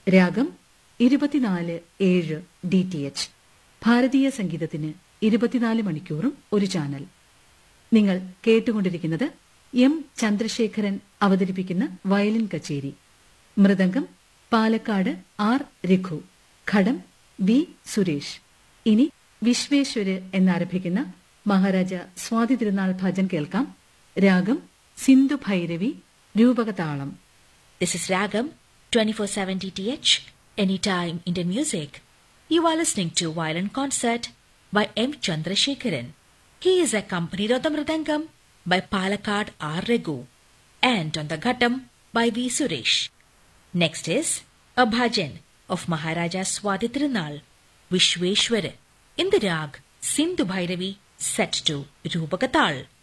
രാഗം ഇരുപത്തിനാല് ഏഴ് ഡി ടി എച്ച് ഭാരതീയ സംഗീതത്തിന് ഇരുപത്തിനാല് മണിക്കൂറും ഒരു ചാനൽ നിങ്ങൾ കേട്ടുകൊണ്ടിരിക്കുന്നത് എം ചന്ദ്രശേഖരൻ അവതരിപ്പിക്കുന്ന വയലിൻ കച്ചേരി മൃദംഗം പാലക്കാട് ആർ രഘു ഘടം വി സുരേഷ് ഇനി വിശ്വേശ്വര് എന്നാരംഭിക്കുന്ന മഹാരാജ സ്വാതി തിരുനാൾ ഭജൻ കേൾക്കാം രാഗം Sindhu Bhairavi രൂപകതാളം This is Ragam 24/7 DTH Anytime Indian Music. You are listening to Violin Concert by M. Chandrasekharan. He is accompanied on the Mridangam by Palakkad R. Regu and on the Ghattam by V. Suresh. Next is a bhajan of Maharaja Swati Tirunal, Vishweshwar, in the rag Sindhu Bhairavi set to Rupakatal.